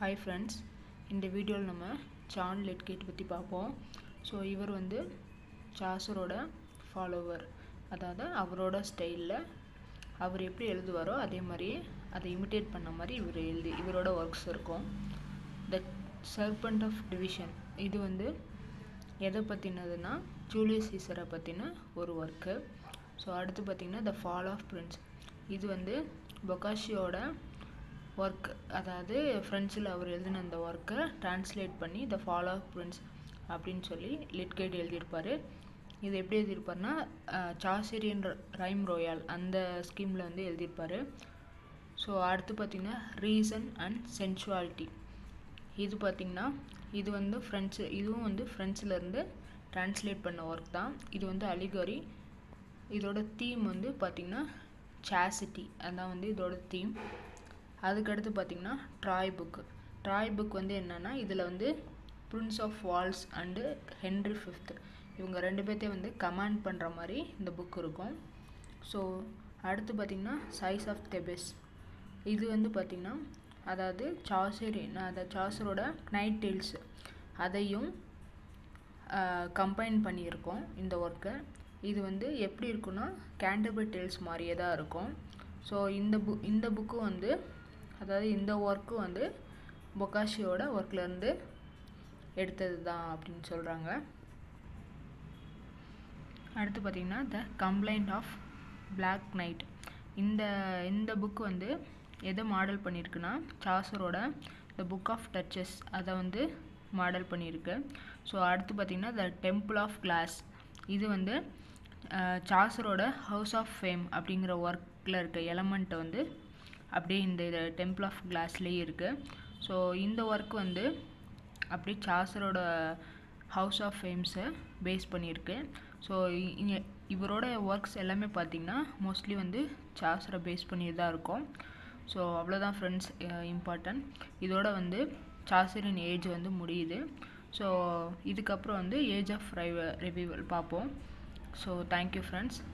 hi friends இந்த வீடியோவில் நம்ம ஜான் லெட்கேட் பற்றி பார்ப்போம் ஸோ இவர் வந்து சாசரோட ஃபாலோவர் அதாவது அவரோட ஸ்டைலில் அவர் எப்படி எழுதுவாரோ அதே மாதிரியே அதை இமிட்டேட் பண்ண மாதிரி இவர் எழுதி இவரோட ஒர்க்ஸ் இருக்கும் த சர்பண்ட் ஆஃப் டிவிஷன் இது வந்து எதை பற்றினதுன்னா ஜூலியஸ் சீசரை பற்றின ஒரு ஒர்க்கு ஸோ அடுத்து பார்த்திங்கன்னா த ஃபால் ஆஃப் பிரின்ஸ் இது வந்து பொக்காஷியோட ஒர்க் அதாவது ஃப்ரெண்ட்ஸில் அவர் எழுதின அந்த ஒர்க்கை ட்ரான்ஸ்லேட் பண்ணி த ஃபால் ஆஃப் பிரின்ஸ் அப்படின்னு சொல்லி லிட்கேட் எழுதியிருப்பார் இது எப்படி எழுதியிருப்பார்னா சாசரியன் ரைம் ரோயால் அந்த ஸ்கீமில் வந்து எழுதியிருப்பார் ஸோ அடுத்து பார்த்திங்கன்னா ரீசன் அண்ட் சென்சுவாலிட்டி இது பார்த்திங்கன்னா இது வந்து ஃப்ரெண்ட்ஸு இதுவும் வந்து ஃப்ரெண்ட்ஸ்லேருந்து ட்ரான்ஸ்லேட் பண்ண ஒர்க் தான் இது வந்து அலிகரி இதோட தீம் வந்து பார்த்திங்கன்னா சாசிட்டி அதான் வந்து இதோட தீம் அதுக்கடுத்து பார்த்திங்கன்னா ட்ராய் புக்கு ட்ராய் புக் வந்து என்னென்னா இதில் வந்து prince of Wales and Henry fifth இவங்க ரெண்டு பேர்த்தையும் வந்து கமாண்ட் பண்ணுற மாதிரி இந்த புக் இருக்கும் ஸோ அடுத்து பார்த்திங்கன்னா சைஸ் ஆஃப் தெபெஸ் இது வந்து பார்த்திங்கன்னா அதாவது சாசரி அந்த சாசரோட நைட் டேல்ஸு அதையும் கம்பைன் பண்ணியிருக்கோம் இந்த ஒர்க்கை இது வந்து எப்படி இருக்குன்னா கேண்டபர் டேல்ஸ் மாதிரியே தான் இருக்கும் ஸோ இந்த பு இந்த புக்கும் வந்து அதாவது இந்த ஒர்க்கும் வந்து பொக்காஷியோட ஒர்க்லேருந்து எடுத்தது தான் அப்படின்னு சொல்கிறாங்க அடுத்து பார்த்திங்கன்னா the complaint of black knight இந்த இந்த புக் வந்து எதை மாடல் பண்ணியிருக்குன்னா சாசரோட த புக் ஆஃப் டச்சஸ் அதை வந்து மாடல் பண்ணியிருக்கு ஸோ அடுத்து பார்த்திங்கன்னா த டெம்பிள் ஆஃப் கிளாஸ் இது வந்து சாசரோட ஹவுஸ் ஆஃப் ஃபேம் அப்படிங்கிற ஒர்க்கில் இருக்க எலமெண்ட்டை வந்து அப்படியே இந்த இது டெம்பிள் ஆஃப் கிளாஸ்லேயே இருக்குது ஸோ இந்த ஒர்க் வந்து அப்படியே சாசரோட ஹவுஸ் ஆஃப் ஃபேம்ஸை பேஸ் பண்ணியிருக்கு ஸோ இங்கே இவரோட ஒர்க்ஸ் எல்லாமே பார்த்திங்கன்னா மோஸ்ட்லி வந்து சாசரை பேஸ் பண்ணி தான் இருக்கும் ஸோ அவ்வளோதான் ஃப்ரெண்ட்ஸ் இம்பார்ட்டன்ட் இதோட வந்து சாசரின் ஏஜ் வந்து முடியுது ஸோ இதுக்கப்புறம் வந்து ஏஜ் ஆஃப் ரைவ ரிவிவல் பார்ப்போம் ஸோ தேங்க்யூ ஃப்ரெண்ட்ஸ்